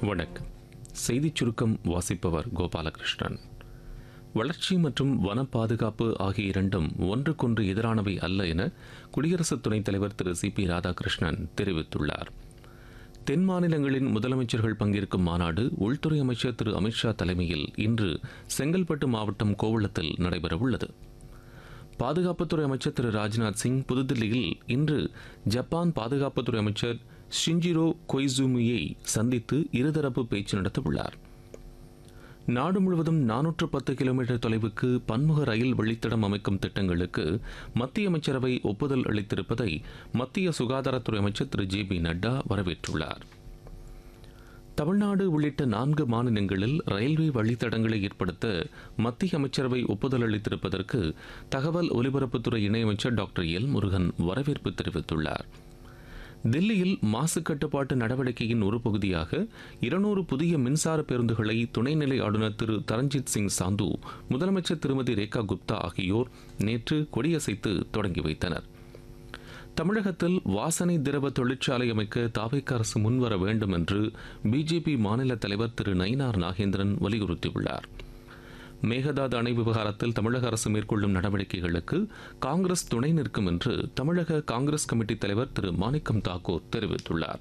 வணக்கம் செய்திச் சுருக்கம் வாசிப்பவர் கோபாலகிருஷ்ணன் வளர்ச்சி மற்றும் வன பாதுகாப்பு ஆகிய இரண்டும் ஒன்றுக்கொன்று எதிரானவை அல்ல என குடியரசு துணைத் தலைவர் திரு சி பி ராதாகிருஷ்ணன் தெரிவித்துள்ளார் தென் மாநிலங்களின் முதலமைச்சர்கள் பங்கேற்கும் மாநாடு உள்துறை அமைச்சர் திரு அமித்ஷா தலைமையில் இன்று செங்கல்பட்டு மாவட்டம் கோவளத்தில் நடைபெறவுள்ளது பாதுகாப்புத்துறை அமைச்சர் திரு ராஜ்நாத் சிங் புதுதில்லியில் இன்று ஜப்பான் பாதுகாப்புத்துறை அமைச்சர் ஷிஞ்சிரோ கொய்சூமியை சந்தித்து இருதரப்பு பேச்சு நடத்தவுள்ளார் நாடு முழுவதும் நானூற்று பத்து கிலோமீட்டர் தொலைவுக்கு பன்முக ரயில் வழித்தடம் அமைக்கும் திட்டங்களுக்கு மத்திய அமைச்சரவை ஒப்புதல் அளித்திருப்பதை மத்திய சுகாதாரத்துறை அமைச்சர் திரு ஜே பி நட்டா வரவேற்றுள்ளார் தமிழ்நாடு உள்ளிட்ட நான்கு மாநிலங்களில் ரயில்வே வழித்தடங்களை ஏற்படுத்த மத்திய அமைச்சரவை ஒப்புதல் அளித்திருப்பதற்கு தகவல் ஒலிபரப்புத்துறை இணையமைச்சர் டாக்டர் எல் முருகன் வரவேற்பு தெரிவித்துள்ளார் தில்லியில் மாசு கட்டுப்பாட்டு நடவடிக்கையின் ஒரு பகுதியாக இருநூறு புதிய மின்சார பேருந்துகளை துணைநிலை ஆளுநர் திரு தரஞ்சித் சிங் சாந்து முதலமைச்சர் திருமதி ரேகா குப்தா ஆகியோர் நேற்று கொடியசைத்து தொடங்கி வைத்தனர் தமிழகத்தில் வாசனை திரவ தொழிற்சாலை அமைக்க தாவைக்க அரசு முன்வர வேண்டும் என்று பிஜேபி மாநில தலைவர் திரு நயினார் நாகேந்திரன் வலியுறுத்தியுள்ளார் மேகதாது அணை விவகாரத்தில் தமிழக அரசு மேற்கொள்ளும் நடவடிக்கைகளுக்கு காங்கிரஸ் துணை நிற்கும் என்று தமிழக காங்கிரஸ் கமிட்டி தலைவர் திரு மாணிக்கம் தாக்கூர் தெரிவித்துள்ளார்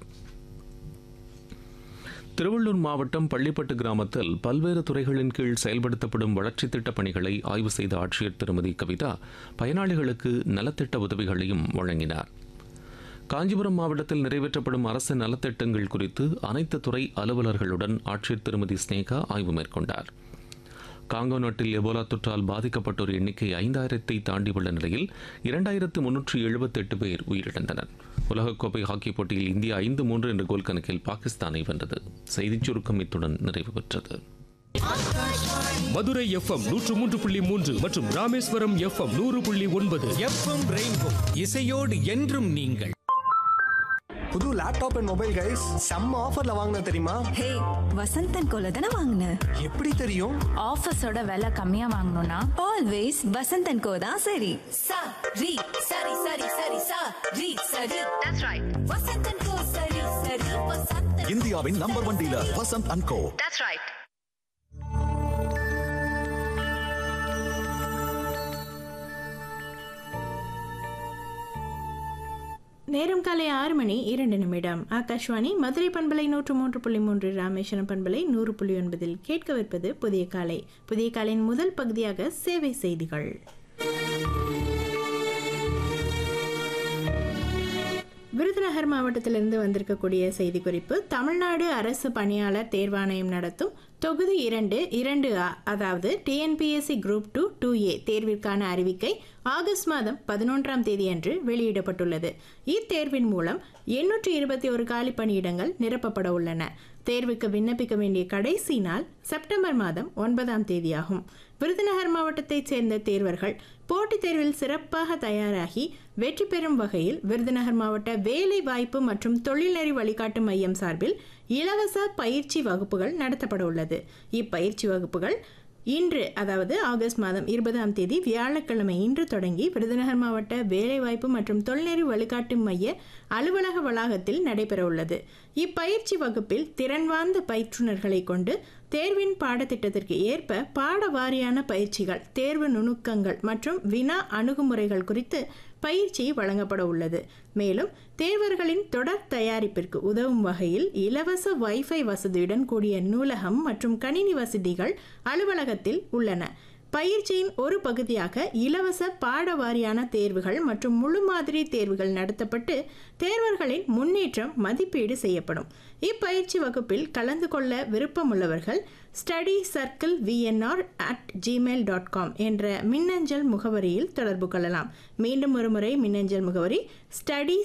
திருவள்ளூர் மாவட்டம் பள்ளிப்பட்டு கிராமத்தில் பல்வேறு துறைகளின் கீழ் செயல்படுத்தப்படும் வளர்ச்சித் திட்டப் பணிகளை ஆய்வு செய்த ஆட்சியர் திருமதி கவிதா பயனாளிகளுக்கு நலத்திட்ட உதவிகளையும் வழங்கினார் காஞ்சிபுரம் மாவட்டத்தில் நிறைவேற்றப்படும் அரசு நலத்திட்டங்கள் குறித்து அனைத்து துறை அலுவலர்களுடன் ஆட்சியர் திருமதி ஸ்னேகா ஆய்வு மேற்கொண்டார் காங்கோ நாட்டில் எபோலா தொற்றால் பாதிக்கப்பட்டோர் எண்ணிக்கை ஐந்தாயிரத்தை தாண்டியுள்ள நிலையில் இரண்டாயிரத்து முன்னூற்று எழுபத்தெட்டு பேர் உயிரிழந்தனர் உலகக்கோப்பை ஹாக்கி போட்டியில் இந்தியா ஐந்து மூன்று என்ற கோல் கணக்கில் பாகிஸ்தானை வென்றது செய்திச் சுருக்கம் இத்துடன் நிறைவு பெற்றது மதுரை எஃப்எம் நூற்று மூன்று புள்ளி மூன்று மற்றும் ராமேஸ்வரம் எஃப்எம் நூறு புள்ளி ஒன்பது எஃப்எம் ரெயின்போ இசையோடு என்றும் நீங்கள் புது லேப்டாப் அண்ட் மொபைல் கைஸ் செம்ம ஆஃபர்ல வாங்கின தெரியுமா ஹே வசந்தன் கோல தானே வாங்கின எப்படி தெரியும் ஆஃபீஸோட விலை கம்மியா வாங்கணும்னா ஆல்வேஸ் வசந்தன் கோ தான் சரி sa ri sari sari sari sa ri sari that's right vasantan ko sari sari vasantan இந்தியாவின் number one dealer Vasanth and co that's right நேரம் காலை ஆறு மணி இரண்டு நிமிடம் ஆகாஷ்வாணி மதுரை பண்பலை நூற்று மூன்று புள்ளி மூன்று ராமேஸ்வரம் பண்பலை நூறு புள்ளி ஒன்பதில் கேட்கவிருப்பது புதிய காலை புதிய காலையின் முதல் பகுதியாக சேவை செய்திகள் விருதுநகர் மாவட்டத்திலிருந்து வந்திருக்கக்கூடிய செய்தி குறிப்பு தமிழ்நாடு அரசு பணியாளர் தேர்வாணையம் நடத்தும் தொகுதி இரண்டு இரண்டு அ அதாவது TNPSC group two two A தேர்விற்கான அறிவிக்கை ஆகஸ்ட் மாதம் பதினொன்றாம் தேதியன்று வெளியிடப்பட்டுள்ளது இத்தேர்வின் மூலம் எண்ணூற்றி இருபத்தி ஒரு காலி பணியிடங்கள் நிரப்பப்பட உள்ளன தேர்வுக்கு விண்ணப்பிக்க வேண்டிய கடைசி நாள் செப்டம்பர் மாதம் ஒன்பதாம் தேதியாகும் விருதுநகர் மாவட்டத்தைச் சேர்ந்த தேர்வர்கள் போட்டித் தேர்வில் சிறப்பாக தயாராகி வெற்றி பெறும் வகையில் விருதுநகர் மாவட்ட வேலை வாய்ப்பு மற்றும் தொழில்நெறி வழிகாட்டு மையம் சார்பில் இலவச பயிற்சி வகுப்புகள் நடத்தப்பட உள்ளது இப்பயிற்சி வகுப்புகள் இன்று அதாவது ஆகஸ்ட் மாதம் இருபதாம் தேதி வியாழக்கிழமை இன்று தொடங்கி விருதுநகர் மாவட்ட வேலைவாய்ப்பு மற்றும் தொழில்நெறி வழிகாட்டு மைய அலுவலக வளாகத்தில் நடைபெற உள்ளது இப்பயிற்சி வகுப்பில் திறன் வாய்ந்த பயிற்றுனர்களை கொண்டு தேர்வின் பாடத்திட்டத்திற்கு ஏற்ப பாட வாரியான பயிற்சிகள் தேர்வு நுணுக்கங்கள் மற்றும் வினா அணுகுமுறைகள் குறித்து பயிற்சி வழங்கப்பட உள்ளது மேலும் தேர்வர்களின் தொடர் தயாரிப்பிற்கு உதவும் வகையில் இலவச வைஃபை வசதியுடன் கூடிய நூலகம் மற்றும் கணினி வசதிகள் அலுவலகத்தில் உள்ளன பயிற்சியின் ஒரு பகுதியாக இலவச பாட வாரியான தேர்வுகள் மற்றும் முழு மாதிரி தேர்வுகள் நடத்தப்பட்டு தேர்வர்களின் முன்னேற்றம் மதிப்பீடு செய்யப்படும் இப்பயிற்சி வகுப்பில் கலந்து கொள்ள விருப்பமுள்ளவர்கள் study circle VNR at Gmail dot com என்ற மின்னஞ்சல் முகவரியில் தொடர்பு கொள்ளலாம் மீண்டும் ஒருமுறை மின்னஞ்சல் முகவரி ஸ்டடி